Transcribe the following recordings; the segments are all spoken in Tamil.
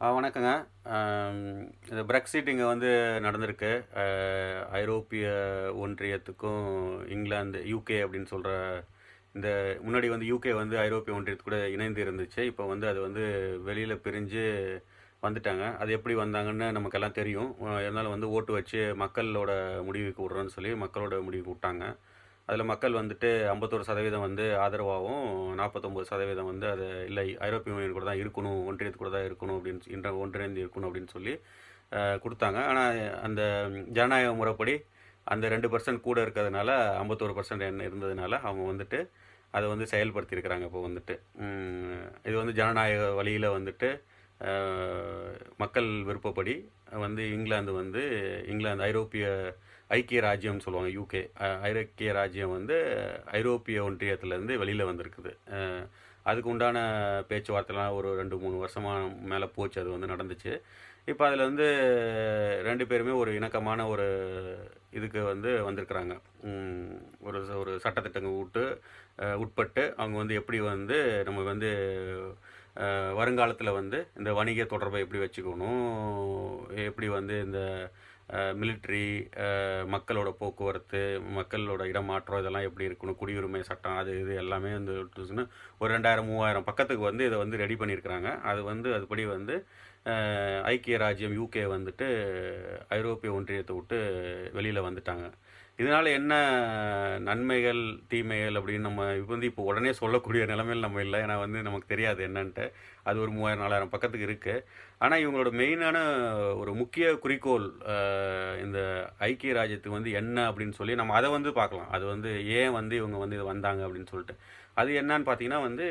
ஆ வணக்கங்க ஆம், இந்த பிரெக்சிட் இங்கே வந்து நடந்திருக்கு அஹ், ஐரோப்பிய ஒன்றியத்துக்கும் இங்கிலாந்து யூகே அப்படின்னு சொல்கிற இந்த முன்னாடி வந்து யூகே வந்து ஐரோப்பிய ஒன்றியத்து கூட இணைந்து இருந்துச்சு இப்போ வந்து அது வந்து வெளியில் பிரிஞ்சு வந்துட்டாங்க அது எப்படி வந்தாங்கன்னு நமக்கெல்லாம் தெரியும் அஹ், இருந்தாலும் வந்து ஓட்டு வச்சு மக்களோட முடிவுக்கு விட்றோன்னு சொல்லி மக்களோட முடிவுக்கு விட்டாங்க அதில் மக்கள் வந்துட்டு ஐம்பத்தோரு சதவீதம் வந்து ஆதரவாகவும் நாற்பத்தொம்பது சதவீதம் வந்து அது இல்லை ஐரோப்பிய யூனியன் கூட தான் இருக்கணும் ஒன்றியத்து கூட தான் இருக்கணும் அப்படின்னு சொ- இன்ற ஒன்றிணைந்து இருக்கணும் அப்படின்னு சொல்லி அஹ், கொடுத்தாங்க ஆனால் அந்த ஜனநாயக முறைப்படி அந்த ரெண்டு பர்சன்ட் கூட இருக்கிறதுனால ஐம்பத்தோரு பர்சன்ட் என்ன இருந்ததுனால அவங்க வந்துட்டு அதை வந்து செயல்படுத்தியிருக்கிறாங்க இப்போ வந்துட்டு உம், இது வந்து ஜனநாயக வழியில் வந்துட்டு அஹ், மக்கள் விருப்பப்படி வந்து இங்கிலாந்து வந்து இங்கிலாந்து ஐரோப்பிய ஐக்கிய ராஜ்யம்னு சொல்லுவாங்க யூகே ஐரோப்பிய ராஜ்யம் வந்து ஐரோப்பிய ஒன்றியத்துலேருந்து வெளியில் வந்திருக்குது அஹ், அதுக்கு உண்டான பேச்சுவார்த்தைலாம் ஒரு ரெண்டு மூணு வருஷமாக மேலே போச்சு அது வந்து நடந்துச்சு இப்போ அதில் வந்து ரெண்டு பேருமே ஒரு இணக்கமான ஒரு இதுக்கு வந்து வந்திருக்கிறாங்க உம், ஒரு ச- ஒரு சட்டத்திட்டங்கள் விட்டு அஹ், உட்பட்டு அவங்க வந்து எப்படி வந்து நம்ம வந்து வருங்காலத்தில் வந்து இந்த வணிக தொடர்பை எப்படி வச்சுக்கணும் எப்படி வந்து இந்த மிலிட்ரி மக்களோட போக்குவரத்து மக்களோட இடமாற்றம் இதெல்லாம் எப்படி இருக்கணும் குடியுரிமை சட்டம் அது இது எல்லாமே வந்து விட்டுச்சுன்னு ஒரு ரெண்டாயிரம் மூவாயிரம் பக்கத்துக்கு வந்து இதை வந்து ரெடி பண்ணியிருக்கிறாங்க அது வந்து அதுபடி வந்து அஹ், ஐக்கிய ராஜ்யம் யூகே வந்துட்டு ஐரோப்பிய ஒன்றியத்தை விட்டு வெளியில் வந்துட்டாங்க இதனால் என்ன நன்மைகள் தீமைகள் அப்படின்னு நம்ம இப்போ வந்து இப்போ உடனே சொல்லக்கூடிய நிலைமையில் நம்ம இல்லை ஏன்னா வந்து நமக்கு தெரியாது என்னன்ட்டு அது ஒரு மூவாயிரம் நாலாயிரம் பக்கத்துக்கு இருக்குது ஆனால் இவங்களோட மெயினான ஒரு முக்கிய குறிக்கோள் அஹ், இந்த ஐக்கிய ராஜ்யத்துக்கு வந்து என்ன அப்படின்னு சொல்லி நம்ம அதை வந்து பார்க்கலாம் அது வந்து ஏன் வந்து இவங்க வந்து இது வந்தாங்க அப்படின்னு சொல்லிட்டு அது என்னன்னு பார்த்தீங்கன்னா வந்து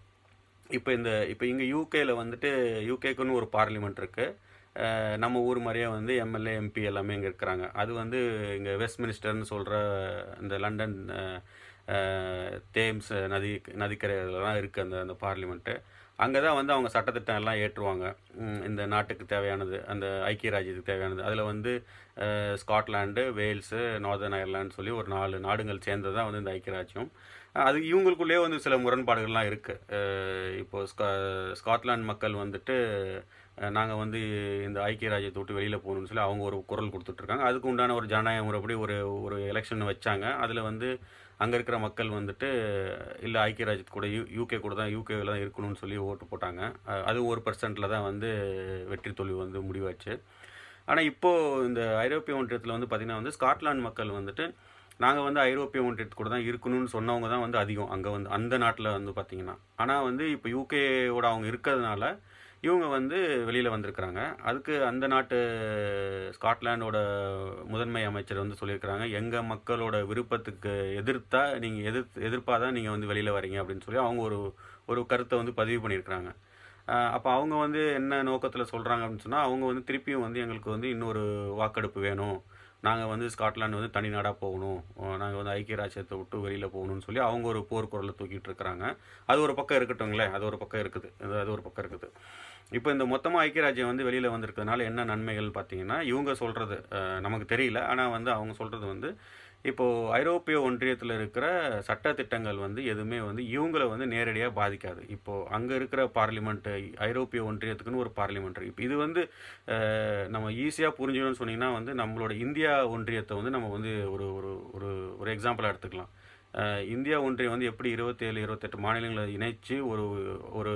இப்போ இந்த இப்போ இங்கே யூகேல வந்துட்டு யூகேக்குன்னு ஒரு பார்லிமெண்ட் இருக்குது நம்ம ஊர் மாதிரியே வந்து எம்எல்ஏ எம்பி எல்லாமே இங்கே இருக்கிறாங்க அது வந்து இங்கே வெஸ்ட் மினிஸ்டர்னு சொல்கிற இந்த லண்டன் அஹ், அஹ், தேம்ஸ் நதி நதிக்கரையிலலாம் இருக்குது அந்த அந்த பார்லிமெண்ட்டு அங்கே தான் வந்து அவங்க சட்டத்திட்டம் எல்லாம் ஏற்றுவாங்க ம், இந்த நாட்டுக்கு தேவையானது அந்த ஐக்கிய ராஜ்யத்துக்கு தேவையானது அதில் வந்து அஹ், ஸ்காட்லாண்டு வேல்ஸு நார்தர்ன் அயர்லாந்து சொல்லி ஒரு நாலு நாடுகள் சேர்ந்தது தான் வந்து இந்த ஐக்கிய ராஜ்யம் அது இவங்களுக்குள்ளேயே வந்து சில முரண்பாடுகள்லாம் இருக்குது இப்போ ஸ்கா ஸ்காட்லாந்து மக்கள் வந்துட்டு நாங்கள் வந்து இந்த ஐக்கிய ராஜ்யத்தை விட்டு வெளியில் போகணும்னு சொல்லி அவங்க ஒரு குரல் கொடுத்துட்ருக்காங்க அதுக்கு உண்டான ஒரு ஜனநாயக முறைப்படி ஒரு ஒரு எலெக்ஷன் வச்சாங்க அதில் வந்து அங்கே இருக்கிற மக்கள் வந்துட்டு இல்லை ஐக்கிய ராஜ்யத்து கூட யூ யூகே கூட தான் யூகேவில் தான் இருக்கணும்னு சொல்லி ஓட்டு போட்டாங்க அஹ் அது ஒரு பர்சன்ட்டில் தான் வந்து வெற்றி தோல்வி வந்து முடிவாச்சு ஆனால் இப்போது இந்த ஐரோப்பிய ஒன்றியத்தில் வந்து பார்த்திங்கன்னா வந்து ஸ்காட்லாந்து மக்கள் வந்துட்டு நாங்கள் வந்து ஐரோப்பிய ஒன்றியத்து கூட தான் இருக்கணும்னு சொன்னவங்க தான் வந்து அதிகம் அங்கே வந்து அந்த நாட்டில் வந்து பார்த்திங்கன்னா ஆனால் வந்து இப்போ யூகேவோட அவங்க இருக்கிறதுனால இவங்க வந்து வெளியில் வந்திருக்கிறாங்க அதுக்கு அந்த நாட்டு ஸ்காட்லாண்டோட முதன்மை அமைச்சர் வந்து சொல்லியிருக்கிறாங்க எங்கள் மக்களோட விருப்பத்துக்கு எதிர்த்தா நீங்கள் எதிர்த்து எதிர்ப்பாக தான் நீங்கள் வந்து வெளியில் வரீங்க அப்படின்னு சொல்லி அவங்க ஒரு ஒரு கருத்தை வந்து பதிவு பண்ணியிருக்கிறாங்க அப்போ அவங்க வந்து என்ன நோக்கத்தில் சொல்கிறாங்க அப்படின்னு சொன்னால் அவங்க வந்து திருப்பியும் வந்து எங்களுக்கு வந்து இன்னொரு வாக்கெடுப்பு வேணும் நாங்கள் வந்து ஸ்காட்லாந்து வந்து தனி நாடாக போகணும் நாங்கள் வந்து ஐக்கிய ராஜ்யத்தை விட்டு வெளியில் போகணும்னு சொல்லி அவங்க ஒரு போர்க்குரலை தூக்கிட்டு இருக்கிறாங்க அது ஒரு பக்கம் இருக்கட்டுங்களேன் அது ஒரு பக்கம் இருக்குது அது அது ஒரு பக்கம் இருக்குது இப்போ இந்த மொத்தமாக ஐக்கிய ராஜ்யம் வந்து வெளியில் வந்திருக்கிறதுனால என்ன நன்மைகள் பார்த்தீங்கன்னா இவங்க சொல்கிறது நமக்கு தெரியல ஆனால் வந்து அவங்க சொல்கிறது வந்து இப்போது ஐரோப்பிய ஒன்றியத்தில் இருக்கிற சட்டத்திட்டங்கள் வந்து எதுவுமே வந்து இவங்களை வந்து நேரடியாக பாதிக்காது இப்போது அங்கே இருக்கிற பார்லிமெண்ட்டு ஐரோப்பிய ஒன்றியத்துக்குன்னு ஒரு பார்லிமெண்ட் இப்போ இது வந்து அஹ், நம்ம ஈஸியாக புரிஞ்சுக்கணும்னு சொன்னீங்கன்னா வந்து நம்மளோட இந்தியா ஒன்றியத்தை வந்து நம்ம வந்து ஒரு ஒரு ஒரு ஒரு எக்ஸாம்பிளாக எடுத்துக்கலாம் அஹ், இந்தியா ஒன்றியம் வந்து எப்படி இருபத்தேழு இருபத்தெட்டு மாநிலங்களை இணைச்சு ஒரு ஒரு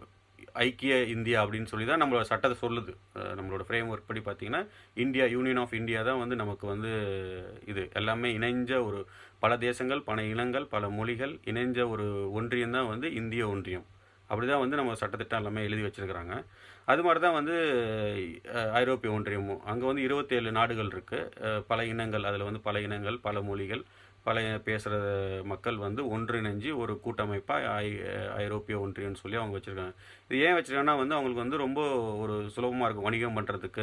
ஐக்கிய இந்தியா அப்படின்னு சொல்லி தான் நம்மளோட சட்டத்தை சொல்லுது அஹ் நம்மளோட ஃப்ரேம் ஒர்க் படி பார்த்தீங்கன்னா இந்தியா யூனியன் ஆஃப் இந்தியா தான் வந்து நமக்கு வந்து இது எல்லாமே இணைஞ்ச ஒரு பல தேசங்கள் பல இனங்கள் பல மொழிகள் இணைஞ்ச ஒரு ஒன்றியம் தான் வந்து இந்திய ஒன்றியம் அப்படி தான் வந்து நம்ம சட்டத்திட்டம் எல்லாமே எழுதி வச்சிருக்கிறாங்க அது மாதிரி தான் வந்து அஹ், ஐரோப்பிய ஒன்றியமும் அங்கே வந்து இருபத்தேழு நாடுகள் இருக்குது பல இனங்கள் அதில் வந்து பல இனங்கள் பல மொழிகள் பல பேசுகிற மக்கள் வந்து ஒன்றிணைஞ்சு ஒரு கூட்டமைப்பாக ஐ ஐரோப்பிய ஒன்றியம்னு சொல்லி அவங்க வச்சுருக்காங்க இது ஏன் வச்சுருக்காங்கன்னா வந்து அவங்களுக்கு வந்து ரொம்ப ஒரு சுலபமாக இருக்கும் வணிகம் பண்ணுறதுக்கு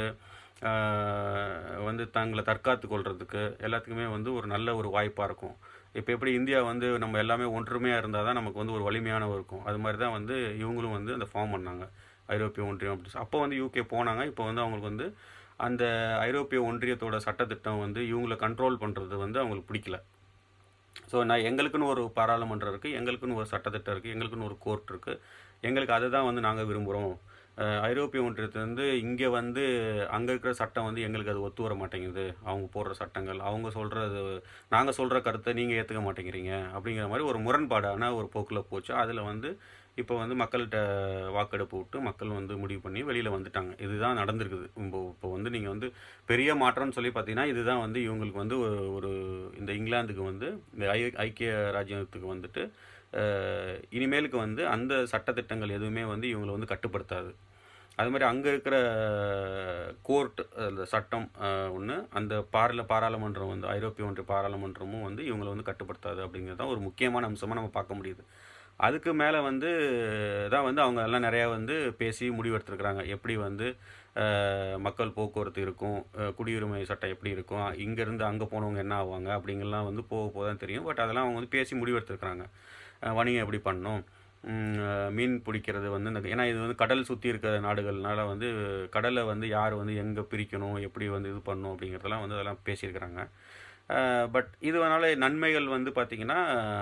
வந்து தங்களை தற்காத்து கொள்றதுக்கு எல்லாத்துக்குமே வந்து ஒரு நல்ல ஒரு வாய்ப்பாக இருக்கும் இப்போ எப்படி இந்தியா வந்து நம்ம எல்லாமே ஒற்றுமையாக இருந்தால் தான் நமக்கு வந்து ஒரு வலிமையான இருக்கும் அது மாதிரி தான் வந்து இவங்களும் வந்து அந்த ஃபார்ம் பண்ணாங்க ஐரோப்பிய ஒன்றியம் அப்படி அப்போ வந்து யூகே போனாங்க இப்போ வந்து அவங்களுக்கு வந்து அந்த ஐரோப்பிய ஒன்றியத்தோட சட்டத்திட்டம் வந்து இவங்களை கண்ட்ரோல் பண்ணுறது வந்து அவங்களுக்கு பிடிக்கல ஸோ நான் எங்களுக்குன்னு ஒரு பாராளுமன்றம் இருக்குது எங்களுக்குன்னு ஒரு சட்டத்திட்டம் இருக்குது எங்களுக்குன்னு ஒரு கோர்ட் இருக்குது எங்களுக்கு அதை தான் வந்து நாங்கள் விரும்புகிறோம் அஹ், ஐரோப்பிய ஒன்றியத்துலேருந்து இங்கே வந்து அங்கே இருக்கிற சட்டம் வந்து எங்களுக்கு அது ஒத்து வர மாட்டேங்குது அவங்க போடுற சட்டங்கள் அவங்க சொல்கிறது நாங்கள் சொல்கிற கருத்தை நீங்கள் ஏற்றுக்க மாட்டேங்கிறீங்க அப்படிங்கிற மாதிரி ஒரு முரண்பாடான ஒரு போக்கில் போச்சு அதில் வந்து இப்போ வந்து மக்கள்கிட்ட வாக்கெடுப்பு விட்டு மக்கள் வந்து முடிவு பண்ணி வெளியில் வந்துட்டாங்க இதுதான் நடந்திருக்குது இப்போ இப்போ வந்து நீங்கள் வந்து பெரிய மாற்றம்னு சொல்லி பார்த்தீங்கன்னா இதுதான் வந்து இவங்களுக்கு வந்து ஒரு- ஒரு இந்த இங்கிலாந்துக்கு வந்து இந்த ஐ ஐக்கிய ராஜ்யத்துக்கு வந்துட்டு அஹ், இனிமேலுக்கு வந்து அந்த சட்டத்திட்டங்கள் எதுவுமே வந்து இவங்களை வந்து கட்டுப்படுத்தாது அது மாதிரி அங்கே இருக்கிற கோர்ட் அந்த சட்டம் ஒன்று அந்த பாராள பாராளுமன்றம் வந்து ஐரோப்பிய ஒன்றிய பாராளுமன்றமும் வந்து இவங்களை வந்து கட்டுப்படுத்தாது அப்படிங்கிறது தான் ஒரு முக்கியமான அம்சமாக நம்ம பார்க்க முடியுது அதுக்கு மேலே வந்து தான் வந்து அவங்க எல்லாம் நிறையா வந்து பேசி முடிவெடுத்துருக்குறாங்க எப்படி வந்து அஹ், மக்கள் போக்குவரத்து இருக்கும் அஹ், குடியுரிமை சட்டம் எப்படி இருக்கும் இங்கேருந்து அங்கே போனவங்க என்ன ஆவாங்க அப்படிங்கலாம் வந்து போக போக தான் தெரியும் பட் அதெல்லாம் அவங்க வந்து பேசி முடிவெடுத்துருக்குறாங்க அஹ், வணிகம் எப்படி பண்ணணும் உம், அஹ், மீன் பிடிக்கிறது வந்து இந்த ஏன்னா இது வந்து கடல் சுற்றி இருக்கிற நாடுகள்னால வந்து கடலை வந்து யார் வந்து எங்கே பிரிக்கணும் எப்படி வந்து இது பண்ணணும் அப்படிங்கிறதெல்லாம் வந்து அதெல்லாம் பேசியிருக்கிறாங்க பட் இதனால நன்மைகள் வந்து பார்த்திங்கன்னா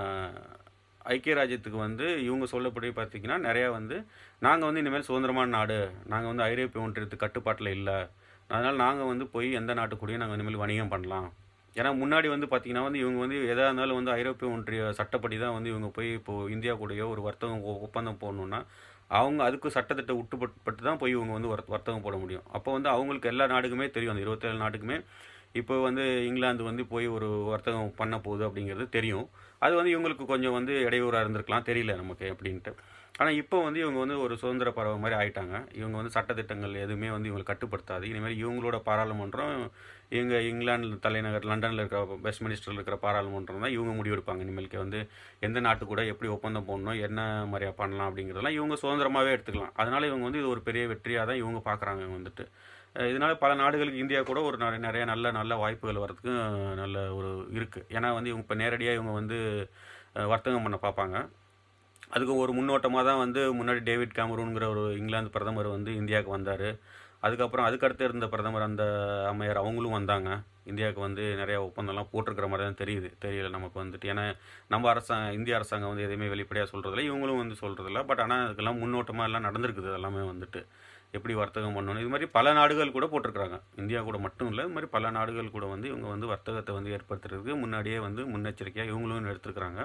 ஐக்கிய ராஜ்யத்துக்கு வந்து இவங்க சொல்லப்படி பார்த்திங்கன்னா நிறையா வந்து நாங்கள் வந்து இனிமேல் சுதந்திரமான நாடு நாங்கள் வந்து ஐரோப்பிய ஒன்றியத்து கட்டுப்பாட்டில் இல்லை அதனால் நாங்கள் வந்து போய் எந்த நாட்டு கூடயும் நாங்கள் இனிமேல் வணிகம் பண்ணலாம் ஏன்னா முன்னாடி வந்து பார்த்திங்கன்னா வந்து இவங்க வந்து எதாக இருந்தாலும் வந்து ஐரோப்பிய ஒன்றிய சட்டப்படி தான் வந்து இவங்க போய் இப்போது இந்தியா கூடயோ ஒரு வர்த்தகம் ஒ- ஒப்பந்தம் போடணுன்னா அவங்க அதுக்கு சட்டத்திட்ட உட்பட்டு தான் போய் இவங்க வந்து வர்த்த- வர்த்தகம் போட முடியும் அப்போ வந்து அவங்களுக்கு எல்லா நாடுக்குமே தெரியும் அந்த இருபத்தேழு நாட்டுக்குமே இப்போ வந்து இங்கிலாந்து வந்து போய் ஒரு வர்த்தகம் பண்ண போகுது அப்படிங்கிறது தெரியும் அது வந்து இவங்களுக்கு கொஞ்சம் வந்து இடையூறாக இருந்திருக்கலாம் தெரியல நமக்கு எப்படின்ட்டு ஆனால் இப்போ வந்து இவங்க வந்து ஒரு சுதந்திர பறவை மாதிரி ஆயிட்டாங்க இவங்க வந்து சட்டத்திட்டங்கள் எதுவுமே வந்து இவங்களை கட்டுப்படுத்தாது இனிமேல் இவங்களோட பாராளுமன்றம் இவங்க இங்கிலாந்து தலைநகர் லண்டனில் இருக்கிற வெஸ்ட் மினிஸ்டரில் இருக்கிற பாராளுமன்றம் தான் இவங்க முடிவெடுப்பாங்க இனிமேலுக்கு வந்து எந்த நாட்டு கூட எப்படி ஒப்பந்தம் போடணும் என்ன மாதிரியா பண்ணலாம் அப்படிங்கிறதெல்லாம் இவங்க சுதந்திரமாகவே எடுத்துக்கலாம் அதனால இவங்க வந்து இது ஒரு பெரிய வெற்றியாக தான் இவங்க பார்க்குறாங்க வந்துட்டு அஹ் இதனால பல நாடுகளுக்கு இந்தியா கூட ஒரு நிறைய நிறைய நல்ல நல்ல வாய்ப்புகள் வர்றதுக்கு நல்ல ஒரு இருக்குது ஏன்னா வந்து இவங்க இப்போ நேரடியாக இவங்க வந்து அஹ், வர்த்தகம் பண்ண பார்ப்பாங்க அதுக்கு ஒரு முன்னோட்டமாக தான் வந்து முன்னாடி டேவிட் கேமரூனுங்கிற ஒரு இங்கிலாந்து பிரதமர் வந்து இந்தியாவுக்கு வந்தார் அதுக்கப்புறம் அதுக்கடுத்து இருந்த பிரதமர் அந்த அம்மையார் அவங்களும் வந்தாங்க இந்தியாவுக்கு வந்து நிறைய ஒப்பந்தம்லாம் போட்டிருக்கிற மாதிரி தான் தெரியுது தெரியல நமக்கு வந்துட்டு ஏன்னா நம்ம அரசாங்கம் இந்திய அரசாங்கம் வந்து எதையுமே வெளிப்படையாக சொல்கிறதில்ல இவங்களும் வந்து சொல்கிறதில்ல பட் ஆனால் அதுக்கெல்லாம் முன்னோட்டமாக எல்லாம் நடந்திருக்குது எல்லாமே வந்துட்டு எப்படி வர்த்தகம் பண்ணணும் இது மாதிரி பல நாடுகள் கூட போட்டிருக்கிறாங்க இந்தியா கூட மட்டும் இல்லை இது மாதிரி பல நாடுகள் கூட வந்து இவங்க வந்து வர்த்தகத்தை வந்து ஏற்படுத்துறதுக்கு முன்னாடியே வந்து முன்னெச்சரிக்கையாக இவங்களும் எடுத்துருக்குறாங்க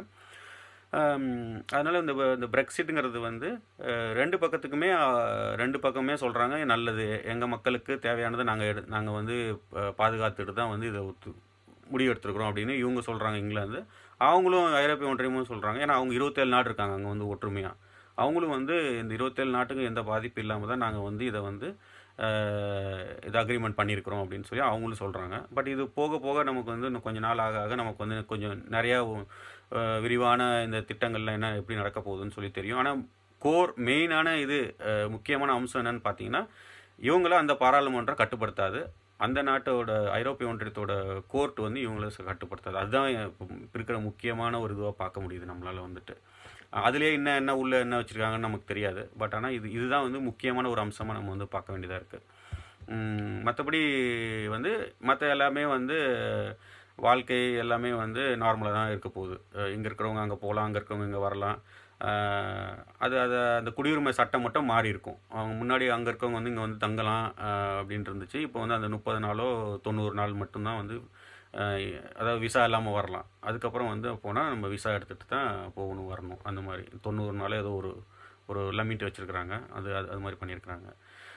அதனால் இந்த ப- இந்த பிரெக்சிட்டுங்கிறது வந்து அஹ், ரெண்டு பக்கத்துக்குமே அஹ், ரெண்டு பக்கமே சொல்கிறாங்க நல்லது எங்கள் மக்களுக்கு தேவையானதை நாங்கள் எடு நாங்கள் வந்து அஹ், பாதுகாத்துட்டு தான் வந்து இதை ஒத்து முடிவு எடுத்துருக்குறோம் அப்படின்னு இவங்க சொல்கிறாங்க இங்கிலாந்து அவங்களும் ஐரோப்பிய ஒன்றியமும் சொல்கிறாங்க ஏன்னா அவங்க இருபத்தேழு நாடு இருக்காங்க அங்கே வந்து ஒற்றுமையாக அவங்களும் வந்து இந்த இருபத்தேழு நாட்டுக்கும் எந்த பாதிப்பு இல்லாமல் தான் நாங்கள் வந்து இதை வந்து அஹ், இது அக்ரிமெண்ட் பண்ணியிருக்கிறோம் அப்படின்னு சொல்லி அவங்களும் சொல்கிறாங்க பட் இது போக போக நமக்கு வந்து இன்னும் கொஞ்சம் நாள் ஆக ஆக நமக்கு வந்து கொஞ்சம் நிறையா அஹ், விரிவான இந்த திட்டங்கள்லாம் என்ன எப்படி நடக்க போகுதுன்னு சொல்லி தெரியும் ஆனால் கோர் மெயினான இது அஹ், முக்கியமான அம்சம் என்னன்னு பார்த்தீங்கன்னா இவங்கள அந்த பாராளுமன்றம் கட்டுப்படுத்தாது அந்த நாட்டோட ஐரோப்பிய ஒன்றியத்தோட கோர்ட் வந்து இவங்கள ச- கட்டுப்படுத்தாது அதுதான் இப்ப இருக்கிற முக்கியமான ஒரு இதுவாக பார்க்க முடியுது நம்மளால் வந்துட்டு அதுலேயே என்ன என்ன உள்ள என்ன வச்சுருக்காங்கன்னு நமக்கு தெரியாது பட் ஆனால் இது இதுதான் வந்து முக்கியமான ஒரு அம்சமாக நம்ம வந்து பார்க்க வேண்டியதாக இருக்குது மற்றபடி வந்து மற்ற எல்லாமே வந்து வாழ்க்கை எல்லாமே வந்து நார்மலாக தான் இருக்க போகுது இங்கே இருக்கிறவங்க அங்கே போகலாம் அங்கே இருக்கிறவங்க இங்கே வரலாம் அஹ் அது அது அந்த குடியுரிமை சட்டம் மட்டும் மாறி இருக்கும் அவங்க முன்னாடி அங்கே இருக்கவங்க வந்து இங்கே வந்து தங்கலாம் அஹ் அப்படின்ட்டு இருந்துச்சு இப்போ வந்து அந்த முப்பது நாளோ தொண்ணூறு நாள் மட்டும்தான் வந்து அஹ் அதாவது விசா இல்லாமல் வரலாம் அதுக்கப்புறம் வந்து போனால் நம்ம விசா எடுத்துகிட்டு தான் போகணும் வரணும் அந்த மாதிரி தொண்ணூறு நாள் ஏதோ ஒரு ஒரு லிமிட் வச்சுருக்குறாங்க அது அது அது மாதிரி பண்ணியிருக்கிறாங்க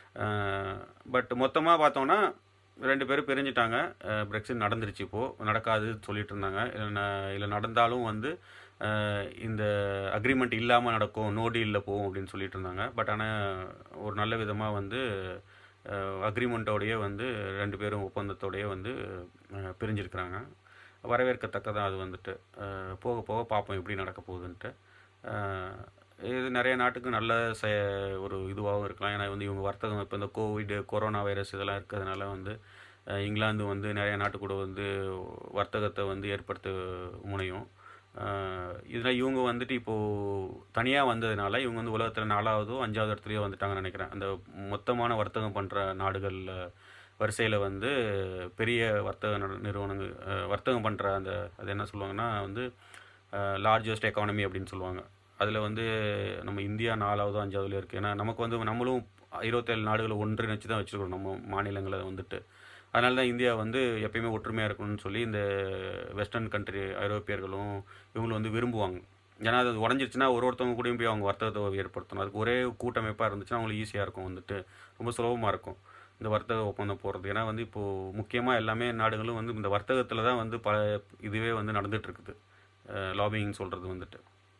பட் மொத்தமாக பார்த்தோன்னா ரெண்டு பேரும் பிரிஞ்சிட்டாங்க பிரெக்சிட் நடந்துருச்சு இப்போது நடக்காது சொல்லிட்டு இருந்தாங்க இல்லை இல்லை நடந்தாலும் வந்து அஹ், இந்த அக்ரிமெண்ட் இல்லாமல் நடக்கும் நோ டீலில் போகும் அப்படின்னு சொல்லிட்டு இருந்தாங்க பட் ஆனால் ஒரு நல்ல விதமாக வந்து அக்ரிமெண்ட்டோடையே வந்து ரெண்டு பேரும் ஒப்பந்தத்தோடையே வந்து அஹ், பிரிஞ்சிருக்கிறாங்க வரவேற்கத்தக்கதான் அது வந்துட்டு அஹ், போக போக பார்ப்போம் எப்படி நடக்க போகுதுன்ட்டு அஹ், இது நிறைய நாட்டுக்கு நல்ல செ ஒரு இதுவாகவும் இருக்கலாம் ஏன்னா வந்து இவங்க வர்த்தகம் இப்போ இந்த கோவிட் கொரோனா வைரஸ் இதெல்லாம் இருக்கிறதுனால வந்து அஹ், இங்கிலாந்து வந்து நிறைய நாட்டு கூட வந்து வர்த்தகத்தை வந்து ஏற்படுத்த முனையும் இதில் இவங்க வந்துட்டு இப்போது தனியாக வந்ததுனால இவங்க வந்து உலகத்தில் நாலாவதோ அஞ்சாவது இடத்துலையோ வந்துட்டாங்கன்னு நினைக்கிறேன் அந்த மொத்தமான வர்த்தகம் பண்ணுற நாடுகளில் வரிசையில் வந்து பெரிய வர்த்தக நிறு- நிறுவனங்கள் அஹ், வர்த்தகம் பண்ணுற அந்த அது என்ன சொல்லுவாங்கன்னா வந்து லார்ஜஸ்ட் எக்கானமி அப்படின்னு சொல்லுவாங்க அதில் வந்து நம்ம இந்தியா நாலாவதோ அஞ்சாவதுல இருக்குது ஏன்னா நமக்கு வந்து நம்மளும் இருபத்தேழு நாடுகளை ஒன்றிணைச்சு தான் வச்சுருக்கோம் நம்ம மாநிலங்களை வந்துட்டு அதனால தான் இந்தியா வந்து எப்பயுமே ஒற்றுமையாக இருக்கணும்னு சொல்லி இந்த வெஸ்டர்ன் கண்ட்ரி ஐரோப்பியர்களும் இவங்களும் வந்து விரும்புவாங்க ஏன்னா அது உடஞ்சிருச்சுன்னா ஒரு ஒருத்தவங்க கூடயும் போய் அவங்க வர்த்தகத்தை ஏற்படுத்தணும் அதுக்கு ஒரே கூட்டமைப்பாக இருந்துச்சுன்னா அவங்களுக்கு ஈஸியாக இருக்கும் வந்துட்டு ரொம்ப சுலபமாக இருக்கும் இந்த வர்த்தக ஒப்பந்தம் போடுறது ஏன்னா வந்து இப்போது முக்கியமாக எல்லாமே நாடுகளும் வந்து இந்த வர்த்தகத்தில் தான் வந்து பல இதுவே வந்து நடந்துட்டு இருக்குது லாபிங் சொல்கிறது வந்துட்டு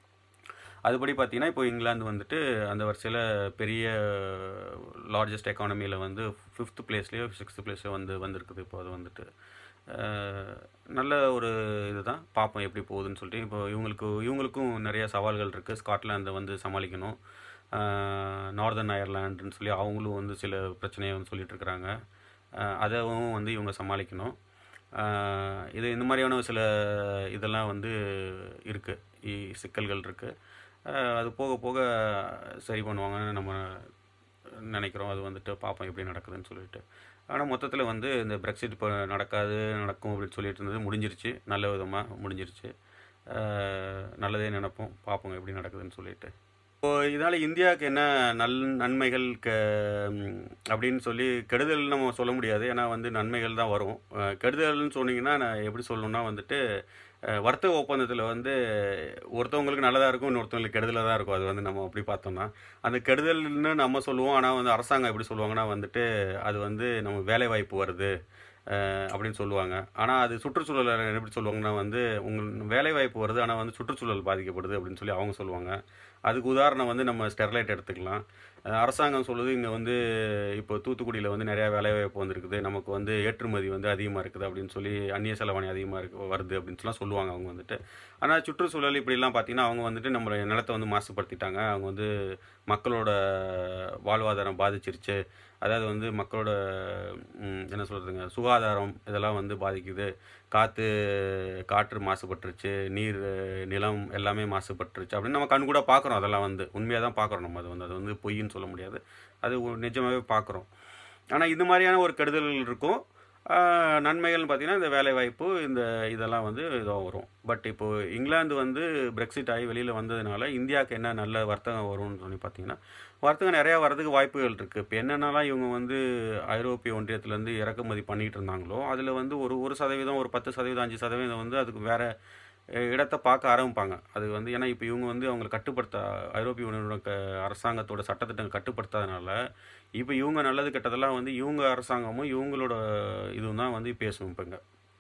அதுபடி பார்த்தீங்கன்னா இப்போ இங்கிலாந்து வந்துட்டு அந்த வரிசையில் பெரிய லார்ஜஸ்ட் எக்கானமியில் வந்து ஃபிஃப்த் பிளேஸ்லேயோ சிக்ஸ்த் பிளேஸ்லையோ வந்து வந்திருக்குது இப்போ அது வந்துட்டு அஹ், நல்ல ஒரு இதுதான் பார்ப்போம் எப்படி போகுதுன்னு சொல்லிட்டு இப்போ இவங்களுக்கு இவங்களுக்கும் நிறைய சவால்கள் இருக்குது ஸ்காட்லாந்தை வந்து சமாளிக்கணும் நார்தர்ன் அயர்லாண்டுன்னு சொல்லி அவங்களும் வந்து சில பிரச்சனையை வந்து சொல்லிட்டு இருக்கிறாங்க அஹ், அதவும் வந்து இவங்க சமாளிக்கணும் அஹ், இது இந்த மாதிரியான சில இதெல்லாம் வந்து இருக்குது சிக்கல்கள் இருக்குது அது போக போக சரி பண்ணுவாங்கன்னு நம்ம நினைக்கிறோம் அது வந்துட்டு பார்ப்போம் எப்படி நடக்குதுன்னு சொல்லிட்டு ஆனால் மொத்தத்தில் வந்து இந்த பிரெக்சிட் இப்போ நடக்காது நடக்கும் அப்படின்னு சொல்லிட்டு இருந்தது முடிஞ்சிருச்சு நல்ல விதமாக முடிஞ்சிருச்சு அஹ் நல்லதே நினைப்போம் பார்ப்போம் எப்படி நடக்குதுன்னு சொல்லிட்டு இப்போ இதனால் இந்தியாவுக்கு என்ன நல் நன்மைகள் க ம், அப்படின்னு சொல்லி கெடுதல் நம்ம சொல்ல முடியாது ஏன்னா வந்து நன்மைகள் தான் வரும் அஹ் கெடுதல்னு சொன்னீங்கன்னா நான் எப்படி சொல்லணும்னா வந்துட்டு அஹ் வர்த்தக ஒப்பந்தத்தில் வந்து ஒருத்தவங்களுக்கு நல்லதாக இருக்கும் இன்னொருத்தவங்களுக்கு கெடுதலாக தான் இருக்கும் அது வந்து நம்ம அப்படி பார்த்தோம்னா அந்த கெடுதல்னு நம்ம சொல்லுவோம் ஆனால் வந்து அரசாங்கம் எப்படி சொல்லுவாங்கன்னா வந்துட்டு அது வந்து நம்ம வேலைவாய்ப்பு வருது அஹ் அப்படின்னு சொல்லுவாங்க ஆனால் அது சுற்றுச்சூழலை எப்படி சொல்லுவாங்கன்னா வந்து உங்கள் வேலைவாய்ப்பு வருது ஆனால் வந்து சுற்றுச்சூழல் பாதிக்கப்படுது அப்படின்னு சொல்லி அவங்க சொல்லுவாங்க அதுக்கு உதாரணம் வந்து நம்ம ஸ்டெர்லைட் எடுத்துக்கலாம் அஹ் அரசாங்கம் சொல்லுது இங்கே வந்து இப்போ தூத்துக்குடியில் வந்து நிறையா வேலைவாய்ப்பு வந்திருக்குது நமக்கு வந்து ஏற்றுமதி வந்து அதிகமாக இருக்குது அப்படின்னு சொல்லி அந்நிய செலவாணி அதிகமாக இருக்கு வருது அப்படின்னு சொல்லலாம் சொல்லுவாங்க அவங்க வந்துட்டு ஆனால் சுற்றுச்சூழல் இப்படிலாம் பார்த்தீங்கன்னா அவங்க வந்துட்டு நம்ம நிலத்தை வந்து மாசுபடுத்திட்டாங்க அவங்க வந்து மக்களோட வாழ்வாதாரம் பாதிச்சிருச்சு அதாவது வந்து மக்களோட ம், என்ன சொல்கிறதுங்க சுகாதாரம் இதெல்லாம் வந்து பாதிக்குது காற்று காற்று மாசுபட்டுருச்சு நீர் நிலம் எல்லாமே மாசுபட்டுருச்சு அப்படின்னு நம்ம கண் கூட பார்க்குறோம் அதெல்லாம் வந்து உண்மையாக தான் பார்க்குறோம் நம்ம அது வந்து அது வந்து பொய்ன்னு சொல்ல முடியாது அது ஒ- நிஜமாவே பார்க்குறோம் ஆனால் இந்த மாதிரியான ஒரு கெடுதல்கள் இருக்கும் ஆஹ் நன்மைகள்னு பார்த்தீங்கன்னா இந்த வேலைவாய்ப்பு இந்த இதெல்லாம் வந்து இதாக வரும் பட் இப்போ இங்கிலாந்து வந்து பிரெக்சிட் ஆகி வெளியில் வந்ததுனால இந்தியாவுக்கு என்ன நல்ல வர்த்தகம் வரும்னு சொல்லி பார்த்தீங்கன்னா வர்த்தகம் நிறையா வரதுக்கு வாய்ப்புகள் இருக்குது இப்போ என்னென்னலாம் இவங்க வந்து ஐரோப்பிய ஒன்றியத்துலேருந்து இறக்குமதி பண்ணிகிட்டு இருந்தாங்களோ அதில் வந்து ஒரு ஒரு சதவீதம் ஒரு பத்து சதவீதம் அஞ்சு சதவீதம் வந்து அதுக்கு வேறு இடத்த பார்க்க ஆரம்பிப்பாங்க அது வந்து ஏன்னா இப்போ இவங்க வந்து அவங்களை கட்டுப்படுத்த ஐரோப்பிய யூனியனோட க அரசாங்கத்தோட சட்டத்திட்டங்கள் கட்டுப்படுத்தாதனால இப்போ இவங்க நல்லது கெட்டதெல்லாம் வந்து இவங்க அரசாங்கமும் இவங்களோட இதுவும் தான் வந்து பேசும் இப்போங்க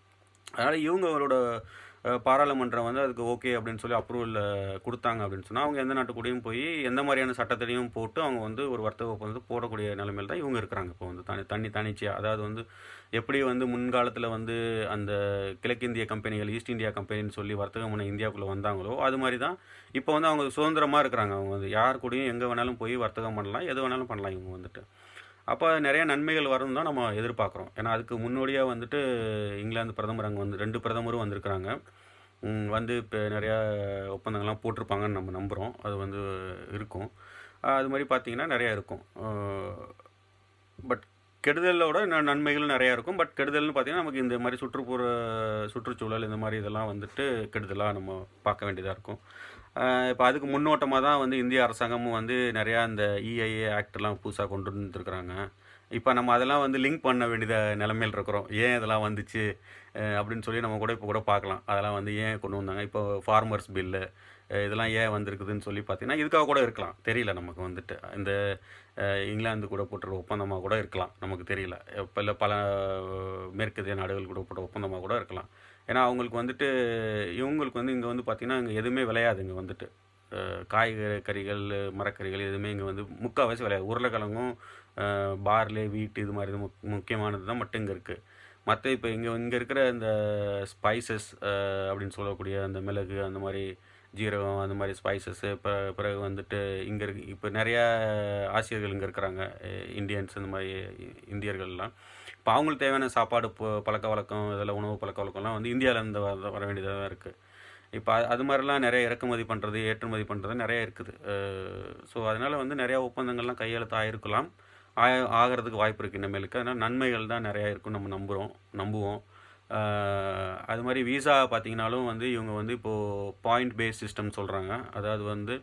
அதனால் இவங்களோட அஹ், பாராளுமன்றம் வந்து அதுக்கு ஓகே அப்படின்னு சொல்லி அப்ரூவல் கொடுத்தாங்க அப்படின்னு சொன்னால் அவங்க எந்த நாட்டுக்கூடயும் போய் எந்த மாதிரியான சட்டத்திலையும் போட்டு அவங்க வந்து ஒரு வர்த்தக ஒப்பந்தத்தை போடக்கூடிய நிலைமையில் தான் இவங்க இருக்கிறாங்க இப்போ வந்து தனி தண்ணி தனிச்சியாக அதாவது வந்து எப்படி வந்து முன்காலத்தில் வந்து அந்த கிழக்கிந்திய கம்பெனிகள் ஈஸ்ட் இந்தியா கம்பெனின்னு சொல்லி வர்த்தகம் பண்ண இந்தியாவுக்குள்ளே வந்தாங்களோ அது மாதிரி தான் இப்போ வந்து அவங்க சுதந்திரமாக இருக்கிறாங்க அவங்க வந்து யார் கூடயும் எங்கே வேணாலும் போய் வர்த்தகம் பண்ணலாம் எது வேணாலும் பண்ணலாம் இவங்க வந்துட்டு அப்போ நிறைய நன்மைகள் வரும் தான் நம்ம எதிர்பார்க்குறோம் ஏன்னா அதுக்கு முன்னோடியாக வந்துட்டு இங்கிலாந்து பிரதமர் அங்கே வந்து ரெண்டு பிரதமரும் வந்திருக்கிறாங்க ம், வந்து இப்போ நிறையா ஒப்பந்தங்கள்லாம் போட்டிருப்பாங்கன்னு நம்ம நம்புகிறோம் அது வந்து இருக்கும் அஹ் அது மாதிரி பார்த்தீங்கன்னா நிறையா இருக்கும் பட் கெடுதலோட ந- நன்மைகள் நிறையா இருக்கும் பட் கெடுதல்னு பார்த்தீங்கன்னா நமக்கு இந்த மாதிரி சுற்றுப்புற சுற்றுச்சூழல் இந்த மாதிரி இதெல்லாம் வந்துட்டு கெடுதலாக நம்ம பார்க்க வேண்டியதாக இருக்கும் இப்போ அதுக்கு முன்னோட்டமாக தான் வந்து இந்திய அரசாங்கமும் வந்து நிறையா இந்த இஐஏ ஆக்ட்லாம் புதுசாக கொண்டு வந்துருக்குறாங்க இப்போ நம்ம அதெல்லாம் வந்து லிங்க் பண்ண வேண்டியத நிலைமையில் இருக்கிறோம் ஏன் இதெல்லாம் வந்துச்சு அஹ் அப்படின்னு சொல்லி நம்ம கூட இப்போ கூட பார்க்கலாம் அதெல்லாம் வந்து ஏன் கொண்டு வந்தாங்க இப்போ ஃபார்மர்ஸ் பில்லு இதெல்லாம் ஏன் வந்திருக்குதுன்னு சொல்லி பார்த்தீங்கன்னா இதுக்காக கூட இருக்கலாம் தெரியல நமக்கு வந்துட்டு இந்த அஹ், இங்கிலாந்து கூட போட்டுற ஒப்பந்தமாக கூட இருக்கலாம் நமக்கு தெரியல இப்போ இல்லை பல அஹ், மேற்கத்திய நாடுகள் கூட போட்ட ஒப்பந்தமாக கூட இருக்கலாம் ஏன்னா அவங்களுக்கு வந்துட்டு இவங்களுக்கு வந்து இங்கே வந்து பார்த்திங்கன்னா இங்கே எதுவுமே விளையாது இங்கே வந்துட்டு அஹ், காய்கறிகள் மரக்கறிகள் எதுவுமே இங்கே வந்து முக்கால்வாசி விளையாது உருளைக்கிழங்கும் அஹ், பார்லே வீட்டு இது மாதிரி முக் முக்கியமானது தான் மட்டும் இங்கே இருக்குது மற்ற இப்போ இங்கே இங்கே இருக்கிற இந்த ஸ்பைசஸ் அப்படின்னு சொல்லக்கூடிய அந்த மிளகு அந்த மாதிரி ஜீரகம் அந்த மாதிரி ஸ்பைசஸ்ஸு இப்போ பிறகு வந்துட்டு இங்கே இருக்கு இப்போ நிறையா ஆசிரியர்கள் இங்கே இருக்கிறாங்க இந்தியன்ஸ் இந்த மாதிரி இ- இந்தியர்கள்லாம் இப்போ அவங்களுக்கு தேவையான சாப்பாடு ப- பழக்க வழக்கம் இதெல்லாம் உணவு பழக்க வழக்கம்லாம் வந்து இந்தியாவிலேருந்து வர வர வேண்டியதாக தான் இருக்குது இப்போ அது- அது மாதிரிலாம் நிறைய இறக்குமதி பண்ணுறது ஏற்றுமதி பண்ணுறது நிறைய இருக்குது ஸோ அதனால் வந்து நிறையா ஒப்பந்தங்கள்லாம் கையெழுத்து ஆயிருக்கலாம் ஆய ஆகிறதுக்கு வாய்ப்பு இருக்குது இனிமேலுக்கு அதனால் நன்மைகள் தான் நிறையா இருக்குன்னு நம்ம நம்புகிறோம் நம்புவோம் அஹ் அது மாதிரி விசா பார்த்தீங்கனாலும் வந்து இவங்க வந்து இப்போது பாயிண்ட் பேஸ் சிஸ்டம் சொல்கிறாங்க அதாவது வந்து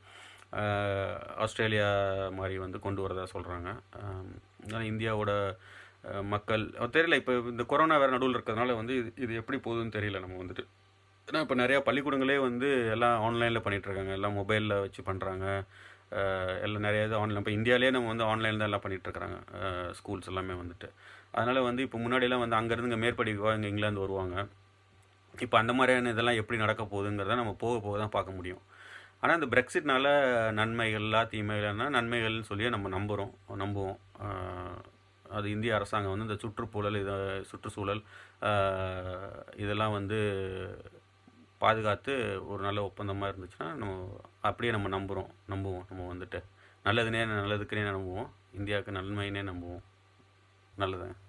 அஹ், ஆஸ்திரேலியா மாதிரி வந்து கொண்டு வரதா சொல்கிறாங்க அதனால் இந்தியாவோட அஹ், மக்கள் அஹ் தெரியல இப்போ இந்த கொரோனா வேறு நடுவில் இருக்கிறதுனால வந்து இது இது எப்படி போகுதுன்னு தெரியல நம்ம வந்துட்டு ஏன்னா இப்போ நிறையா பள்ளிக்கூடங்களே வந்து எல்லாம் ஆன்லைனில் பண்ணிகிட்ருக்காங்க எல்லாம் மொபைலில் வச்சு பண்ணுறாங்க எல்லாம் நிறைய இது ஆன்லைன் இப்போ இந்தியாவிலே நம்ம வந்து ஆன்லைன் தான் எல்லாம் பண்ணிகிட்ருக்குறாங்க ஸ்கூல்ஸ் எல்லாமே வந்துட்டு அதனால் வந்து இப்போ முன்னாடியெல்லாம் வந்து அங்கேருந்து இங்கே மேற்படிக்கவா இங்கே இங்கிலாந்து வருவாங்க இப்போ அந்த மாதிரியான இதெல்லாம் எப்படி நடக்க போகுதுங்கிறத நம்ம போக போக தான் பார்க்க முடியும் ஆனால் இந்த பிரெக்சிட்னால நன்மைகள்லாம் தீமைகள்னா நன்மைகள்னு சொல்லி நம்ம நம்புகிறோம் நம்புவோம் ஆஹ் அது இந்திய அரசாங்கம் வந்து இந்த சுற்றுச்சூழல் இதை சுற்றுச்சூழல் ஆஹ் இதெல்லாம் வந்து பாதுகாத்து ஒரு நல்ல ஒப்பந்தமாக இருந்துச்சுன்னா நம்ம அப்படியே நம்ம நம்புகிறோம் நம்புவோம் நம்ம வந்துட்டு நல்லதுனே நல்லதுக்குனே நம்புவோம் இந்தியாவுக்கு நன்மைனே நம்புவோம் நல்லதுங்க